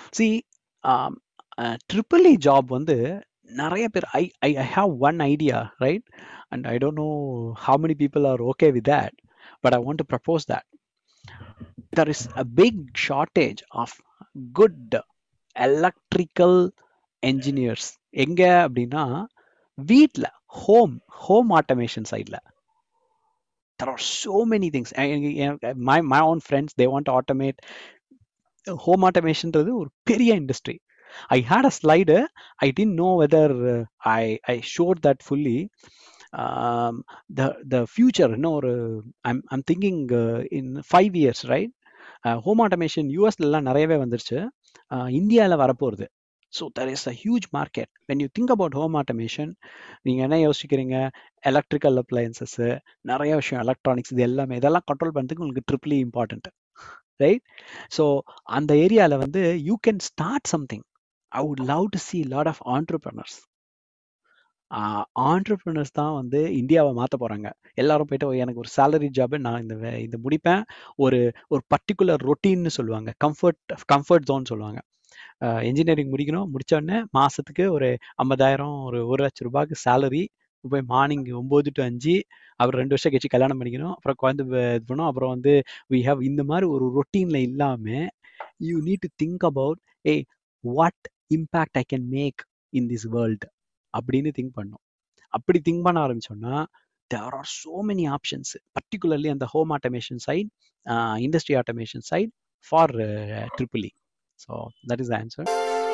C triple E job வந்து நிறைய பேர் I I I have one idea right and I don't know how many people are okay with that but I want to propose that there is a big shortage of good electrical engineers எங்க அப்படின்னா வீட்ல home home automation சைடில் there are so many things I- I- my my own friends they want to automate home automationன்றது ஒரு பெரிய industry I had a slide I didn't know whether I I should that fully the the future இன்னும் ஒரு I'm I'm thinking in five years right home automation யூஎஸ்லலாம் நிறையவே வந்துருச்சு இந்தியாவில் வரப்போகுது so there is a huge market when you think about home automation நீங்கள் என்ன யோசிக்கிறீங்க எலக்ட்ரிக்கல் அப்ளையன்சஸ்ஸு நிறைய விஷயம் எலக்ட்ரானிக்ஸ் இது எல்லாமே இதெல்லாம் கண்ட்ரோல் பண்ணுறதுக்கு உங்களுக்கு ட்ரிப்ளி இம்பார்ட்டன்ட் ரைட் ஸோ அந்த ஏரியாவில் வந்து you can start something I would love to see lot of entrepreneurs entrepreneurs தான் வந்து இந்தியாவை மாற்ற போகிறாங்க எல்லாரும் போயிட்டு "ஓ, எனக்கு ஒரு சேலரி ஜாப் நான் இந்த வே- இந்த முடிப்பேன் ஒரு ஒரு பர்டிகுலர் ரொட்டீன்னு சொல்லுவாங்க கம்ஃபர்ட் கம்ஃபர்ட் ஜோன் சொல்லுவாங்க இன்ஜினியரிங் முடிக்கணும் முடிச்ச உடனே மாசத்துக்கு ஒரு ஐம்பதாயிரம் ஒரு ஒரு லட்ச ரூபாய்க்கு சேலரி போய் மார்னிங் ஒம்பது டு அஞ்சு அப்புறம் ரெண்டு வருஷம் கழிச்சு கல்யாணம் பண்ணிக்கணும் அப்புறம் குழந்தை ப- இது பண்ணோம் அப்புறம் வந்து வி ஹாவ் இந்த மாதிரி ஒரு ரொட்டீனில் இல்லாமல் you need to think about a what impact I can make in this world அப்படின்னு திங்க் பண்ணோம் அப்படி திங்க் பண்ண ஆரம்பிச்சோம்னா there are so many options particularly அந்த home automation side industry automation side for triple E so that is answer